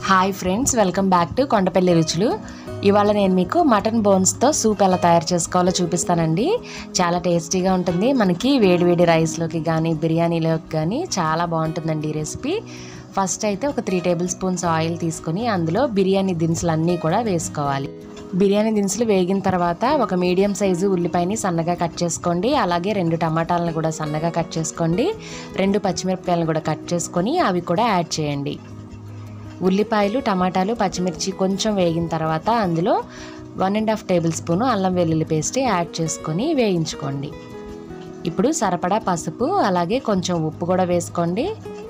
hi friends welcome back to Kondapalli రుచులు ఇవాళ నేను మీకు మటన్ బోన్స్తో సూప్ ఎలా తయారు చేసుకోవాలో చూపిస్తానండి చాలా టేస్టీగా ఉంటుంది మనకి వేడివేడి రైస్లోకి కానీ బిర్యానీలోకి కానీ చాలా బాగుంటుందండి ఈ రెసిపీ ఫస్ట్ అయితే ఒక త్రీ టేబుల్ స్పూన్స్ ఆయిల్ తీసుకొని అందులో బిర్యానీ దినుసులు అన్నీ కూడా వేసుకోవాలి బిర్యానీ దినుసులు వేగిన తర్వాత ఒక మీడియం సైజు ఉల్లిపాయని సన్నగా కట్ చేసుకోండి అలాగే రెండు టమాటాలను కూడా సన్నగా కట్ చేసుకోండి రెండు పచ్చిమిరపకాయలను కూడా కట్ చేసుకొని అవి కూడా యాడ్ చేయండి ఉల్లిపాయలు టమాటాలు పచ్చిమిర్చి కొంచెం వేగిన తర్వాత అందులో one and half tablespoon అల్లం వెల్లుల్లి పేస్ట్ యాడ్ చేసుకొని వేయించుకోండి ఇప్పుడు సరిపడా పసుపు అలాగే కొంచెం ఉప్పు కూడా వేసుకోండి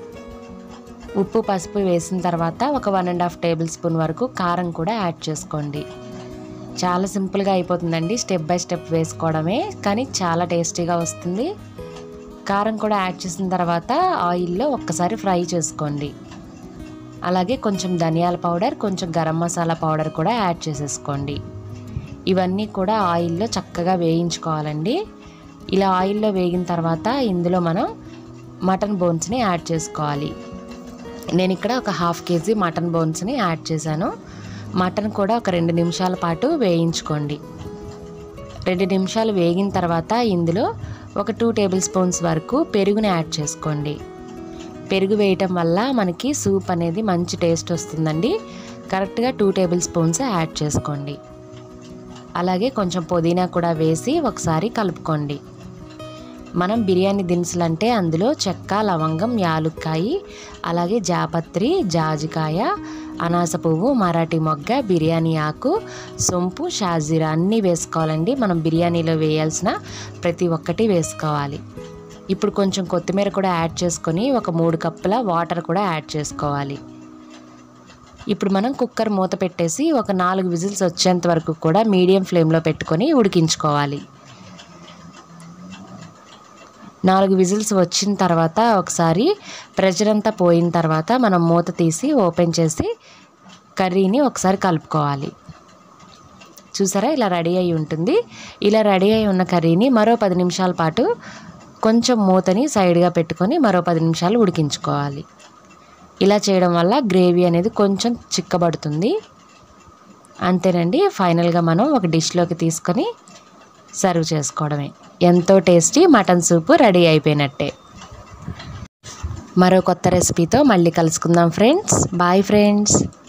ఉప్పు పసుపు వేసిన తర్వాత ఒక one and half tablespoon వరకు కారం కూడా యాడ్ చేసుకోండి చాలా సింపుల్గా అయిపోతుందండి స్టెప్ బై స్టెప్ వేసుకోవడమే కానీ చాలా టేస్టీగా వస్తుంది కారం కూడా యాడ్ చేసిన తర్వాత ఆయిల్లో ఒక్కసారి ఫ్రై చేసుకోండి అలాగే కొంచెం ధనియాల పౌడర్ కొంచెం గరం మసాలా పౌడర్ కూడా యాడ్ చేసేసుకోండి ఇవన్నీ కూడా ఆయిల్లో చక్కగా వేయించుకోవాలండి ఇలా ఆయిల్లో వేగిన తర్వాత ఇందులో మనం మటన్ బోన్స్ని యాడ్ చేసుకోవాలి నేను ఇక్కడ ఒక హాఫ్ కేజీ మటన్ బోన్స్ని యాడ్ చేశాను మటన్ కూడా ఒక రెండు నిమిషాల పాటు వేయించుకోండి రెండు నిమిషాలు వేగిన తర్వాత ఇందులో ఒక టూ టేబుల్ స్పూన్స్ వరకు పెరుగుని యాడ్ చేసుకోండి పెరుగు వేయటం వల్ల మనకి సూప్ అనేది మంచి టేస్ట్ వస్తుందండి కరెక్ట్గా టూ టేబుల్ స్పూన్స్ యాడ్ చేసుకోండి అలాగే కొంచెం పుదీనా కూడా వేసి ఒకసారి కలుపుకోండి మనం బిర్యానీ దినుసులు అంటే అందులో చెక్క లవంగం యాలుక్కాయి అలాగే జాపత్రి జాజికాయ అనాస పువ్వు మరాఠీ మొగ్గ బిర్యానీ ఆకు సొంపు షాజీరా అన్నీ వేసుకోవాలండి మనం బిర్యానీలో వేయాల్సిన ప్రతి ఒక్కటి వేసుకోవాలి ఇప్పుడు కొంచెం కొత్తిమీర కూడా యాడ్ చేసుకొని ఒక మూడు కప్పుల వాటర్ కూడా యాడ్ చేసుకోవాలి ఇప్పుడు మనం కుక్కర్ మూత పెట్టేసి ఒక నాలుగు విజిల్స్ వచ్చేంత వరకు కూడా మీడియం ఫ్లేమ్లో పెట్టుకొని ఉడికించుకోవాలి నాలుగు విజిల్స్ వచ్చిన తర్వాత ఒకసారి ప్రెషర్ అంతా పోయిన తర్వాత మనం మూత తీసి ఓపెన్ చేసి కర్రీని ఒకసారి కలుపుకోవాలి చూసారా ఇలా రెడీ అయి ఉంటుంది ఇలా రెడీ అయి ఉన్న కర్రీని మరో పది నిమిషాల పాటు కొంచెం మూతని సైడ్గా పెట్టుకొని మరో పది నిమిషాలు ఉడికించుకోవాలి ఇలా చేయడం వల్ల గ్రేవీ అనేది కొంచెం చిక్కబడుతుంది అంతేనండి ఫైనల్గా మనం ఒక డిష్లోకి తీసుకొని సర్వ్ చేసుకోవడమే ఎంతో టేస్టీ మటన్ సూపు రెడీ అయిపోయినట్టే మరో కొత్త రెసిపీతో మళ్ళీ కలుసుకుందాం ఫ్రెండ్స్ బాయ్ ఫ్రెండ్స్